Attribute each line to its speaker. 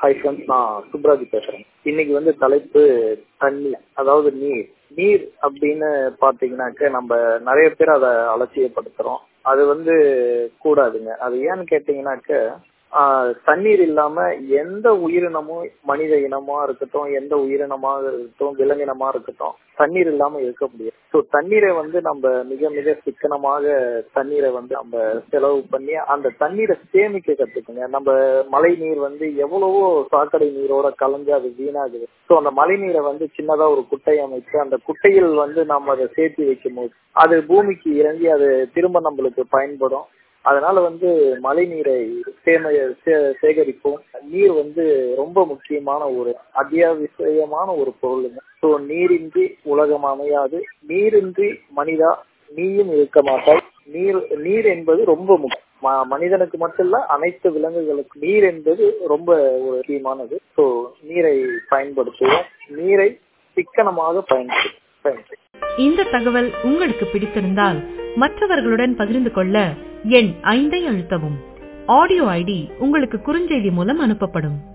Speaker 1: hi friends நான் சுப்ராஜ் பேசுறேன் இன்னைக்கு வந்து தலைப்பு தண்ணீர் அதாவது நீர் நீர் அப்படின்னு பாத்தீங்கன்னாக்க நம்ம நிறைய பேர் அதை அலட்சியப்படுத்துறோம் அது வந்து கூடாதுங்க அது ஏன்னு கேட்டீங்கன்னாக்க ஆஹ், தண்ணீர் இல்லாம எந்த உயிரினமும் மனித இனமா இருக்கட்டும் எந்த உயிரினமாக இருக்கட்டும் விலங்கினமா இருக்கட்டும் தண்ணீர் இல்லாம இருக்க முடியாது ஸோ தண்ணீரை வந்து நம்ம மிக மிக சிக்கனமாக தண்ணீரை வந்து நம்ம செலவு பண்ணி அந்த தண்ணீரை சேமிக்க கத்துக்குங்க நம்ம மழை நீர் வந்து எவ்வளவோ சாக்கடை நீரோட கலந்து அது வீணாகுது ஸோ அந்த மழை நீரை வந்து சின்னதா ஒரு குட்டை அமைச்சு அந்த குட்டையில் வந்து நம்ம அதை சேர்த்து வைக்கும் போது அது பூமிக்கு இறங்கி அது திரும்ப நம்மளுக்கு பயன்படும் அதனால வந்து மழை நீரை சேம சே- சேகரிப்போம் நீர் வந்து ரொம்ப முக்கியமான ஒரு அத்தியாவசியமான ஒரு பொருளுங்க ஸோ நீரின்றி உலகம் அமையாது நீரின்றி மனிதா நீயும் இருக்க மாட்டாய் நீர் நீர் என்பது ரொம்ப முக்கியம் ம- மனிதனுக்கு மட்டும் இல்ல அனைத்து விலங்குகளுக்கும் நீர் என்பது ரொம்ப ஒரு முக்கியமானது ஸோ நீரை பயன்படுத்துவோம் நீரை சிக்கனமாக பயன்படுத்தும் பயன்படுத்தும்
Speaker 2: இந்த தகவல் உங்களுக்கு பிடித்திருந்தால் மற்றவர்களுடன் பகிர்ந்து கொள்ள எண் ஐந்தை அழுத்தவும் ஆடியோ ஐடி உங்களுக்கு குறுஞ்செய்தி மூலம் அனுப்பப்படும்